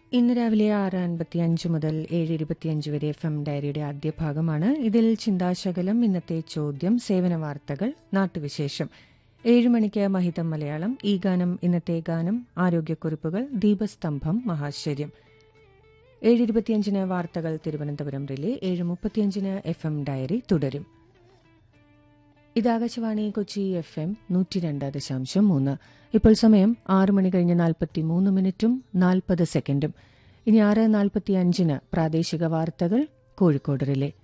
ഇന്ന് രാവിലെ ആറ് അൻപത്തിയഞ്ച് മുതൽ ഏഴ് ഇരുപത്തിയഞ്ച് വരെ എഫ് എം ഡയറിയുടെ ആദ്യ ഭാഗമാണ് ഇതിൽ ചിന്താശകലം ഇന്നത്തെ ചോദ്യം സേവന വാർത്തകൾ നാട്ടുവിശേഷം ഏഴ് മണിക്ക് മഹിതം മലയാളം ഈ ഗാനം ഇന്നത്തെ ഗാനം ആരോഗ്യക്കുറിപ്പുകൾ ദീപസ്തംഭം മഹാശ്ചര്യം ഏഴ് ഇരുപത്തിയഞ്ചിന് വാർത്തകൾ തിരുവനന്തപുരം റിലേ ഏഴ് മുപ്പത്തിയഞ്ചിന് എഫ് എം ഡയറി തുടരും ഇത് ആകാശവാണി കൊച്ചി എഫ് എം നൂറ്റി രണ്ട് ദശാംശം മൂന്ന് ഇപ്പോൾ സമയം ആറ് മണി കഴിഞ്ഞ് നാൽപ്പത്തി മൂന്ന് മിനിറ്റും നാൽപ്പത് സെക്കൻഡും ഇനി ആറ് നാൽപ്പത്തി അഞ്ചിന് പ്രാദേശിക വാർത്തകൾ കോഴിക്കോട് റിലേ